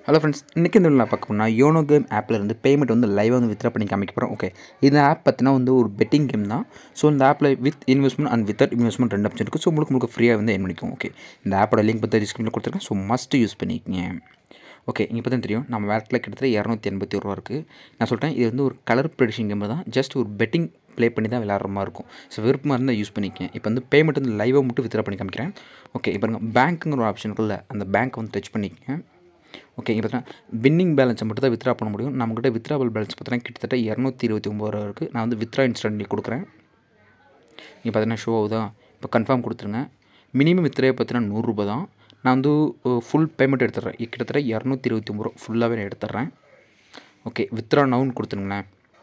hello friends இன்றைக்கி இந்த நான் பார்க்க போனால் யோனோ கேம் ஆப்பில் இருந்து பேமெண்ட் வந்து லைவாக வந்து வித்ரா பண்ணி காமிக்க போகிறோம் ஓகே இந்த ஆப் பார்த்தீங்கன்னா வந்து ஒரு பெட்டிங் கேம் தான் ஸோ இந்த ஆப்பில் with investment and without investment ரெண்டு ஆப்ஷன் இருக்குது ஸோ முழுக்க முழுக்க ஃப்ரீயாக வந்து என் பண்ணிக்கும் ஓகே இந்த ஆப்போட லிங்க் பற்றி டிஸ்கிரிப்ஷனில் கொடுத்துருக்கேன் ஸோ மஸ்ட் யூஸ் பண்ணிக்கங்க ஓகே இங்கே பார்த்தா தெரியும் நம்ம வேலட்டில் கிட்டத்தட்ட இரநூத்தி எண்பத்தி ஒரு ரூபா இருக்குது நான் சொல்லிட்டேன் இது வந்து ஒரு கலர் ப்ரெடிஷன் கேம் தான் ஜஸ்ட் ஒரு பெட்டிங் ப்ளே பண்ணி தான் விளாட்ற மாதிரி இருக்கும் ஸோ விருப்பமாக இருந்தால் யூஸ் பண்ணிக்கங்க இப்போ வந்து பேமெண்ட் வந்து லைவாக மட்டும் வித்ரா பண்ணி காமிக்கிறேன் ஓகே இப்போ பேங்க்குங்கிற ஒரு ஆப்ஷன் இருக்குல்ல அந்த பேங்க் வந்து டச் பண்ணிக்கங்க ஓகே இங்கே பார்த்தீங்கன்னா வின்னிங் பேலன்ஸை மட்டும் தான் வித்ரா பண்ண முடியும் நம்மக்கிட்ட வித்ராவல் பேலன்ஸ் பார்த்தீங்கன்னா கிட்டத்தட்ட இரநூத்தி இருபத்தி ஒம்பது ரூபா இருக்குது நான் வந்து வித்ரா இன்ஸ்டன்ட்லி கொடுக்குறேன் இங்கே பார்த்தீங்கன்னா ஷோ ஆகுதா இப்போ கன்ஃபார்ம் கொடுத்துருங்க மினிமம் வித்ரே பார்த்தீங்கன்னா நூறுரூபா தான் நான் வந்து ஃபுல் பேமெண்ட் எடுத்துடுறேன் கிட்டத்தட்ட இரநூத்தி இருபத்தி ஒம்பது ரூபா ஃபுல்லாகவே நான் எடுத்துட்றேன் ஓகே வித்ரா நவுன் கொடுத்துருங்களேன்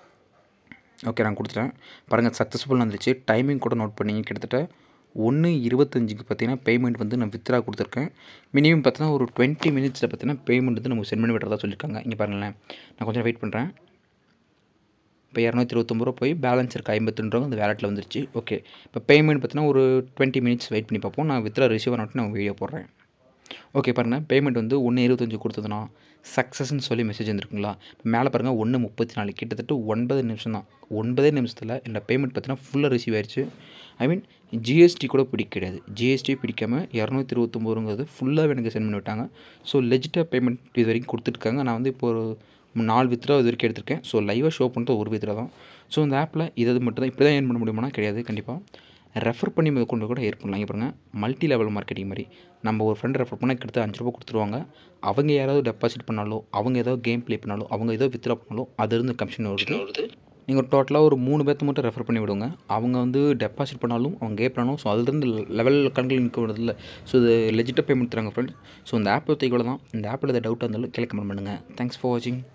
ஓகே நான் கொடுத்துட்டேன் பாருங்கள் சக்ஸஸ்ஃபுல் வந்துருச்சு டைமிங் கூட நோட் பண்ணிங்க கிட்டத்தட்ட ஒன்று இருபத்தஞ்சுக்கு பார்த்தீங்கன்னா பேமெண்ட் வந்து நான் வித்ரா கொடுத்துருக்கேன் மினிமம் பார்த்தீங்கன்னா ஒரு டுவெண்ட்டி மினிட்ஸில் பார்த்தீங்கன்னா பேமெண்ட் வந்து நமக்கு சென்ட் பண்ணி விட்டுறதா சொல்லியிருக்காங்க இங்கே பாருங்களேன் நான் கொஞ்சம் வெயிட் பண்ணுறேன் இப்போ இரநூத்தி இருபத்தொம்பது ரூபா போய் பேலன்ஸ் இருக்குது ஐம்பத்தெண்டு ரூபா அந்த வேலெட்டில் வந்துருச்சு ஓகே இப்போ பேமெண்ட் பார்த்தீங்கன்னா ஒரு டுவெண்ட்டி மினிட்ஸ் வெயிட் பண்ணி பார்ப்போம் நான் வித்ரா ரிசீவ் ஆனட்டு நான் வீடியோ போடுறேன் ஓகே பாருங்கள் பேமெண்ட் வந்து ஒன்று இருபத்தஞ்சி கொடுத்ததுனா சக்ஸஸ்ன்னு சொல்லி மெசேஜ் வந்துருக்குங்களா இப்போ மேலே பாருங்கள் ஒன்று முப்பத்தி நாலு கிட்டத்தட்ட ஒன்பது நிமிஷம் தான் ஒன்பதே நிமிஷத்தில் என்னோட பேமெண்ட் பார்த்தீங்கன்னா ஃபுல்லாக ரிசீவ் ஆயிடுச்சு ஐ மீன் ஜிஎஸ்டி கூட பிடிக்க கிடையாது ஜிஎஸ்டி பிடிக்காமல் இரநூத்தி இருபத்தொம்போதுங்கிறது ஃபுல்லாக எனக்கு சென்ட் பண்ணி விட்டாங்க ஸோ லெஜிட்டாக பேமெண்ட் இது வரைக்கும் கொடுத்துருக்காங்க நான் வந்து இப்போ ஒரு நாலு வித்ரா இது வரைக்கும் எடுத்திருக்கேன் ஸோ லைவாக ஷோ பண்ணுறது ஒரு வித்ரா தான் ஸோ இந்த ஆப்பில் இது மட்டும் தான் இப்படி தான் ஏர்ன் பண்ண முடியுமானா கிடையாது கண்டிப்பாக ரெஃபர் பண்ணி முதல் கொண்டு கூட ஏற் பண்ணலாம் இங்கே பாருங்கள் மல்டி லெவல் மார்க்கெட்டிங் மாதிரி நம்ம ஒரு ஃப்ரெண்ட் ரெஃபர் பண்ணால் கிட்டத்தட்ட அஞ்சு ரூபா கொடுத்துருவாங்க அவங்க யாராவது டெபாசிட் பண்ணாலோ அவங்க ஏதாவது கேம் ப்ளே பண்ணாலோ அவங்க ஏதோ வித்ரா பண்ணாலோ அதுலேருந்து கமிஷன் வருது நீங்கள் டோட்டலாக ஒரு மூணு பேர்த்து மட்டும் ரெஃபர் பண்ணி விடுங்க அவங்க வந்து டெபாசிட் பண்ணாலும் அவங்க கேப் பண்ணாலும் ஸோ அதுலேருந்து லெவல் கணக்கில் நிற்க விடுறதில்ல ஸோ இது லெஜிட்டாக பேமெண்ட் தராங்க ஃப்ரெண்ட்ஸ் ஸோ இந்த ஆப் பற்றி இவ்வளோ தான் இந்த ஆப்பில் ஏதாவது டவுட்டாக இருந்தாலும் கீழே கமெண்ட் பண்ணுங்கள் தேங்க்ஸ் ஃபார் வாட்சிங்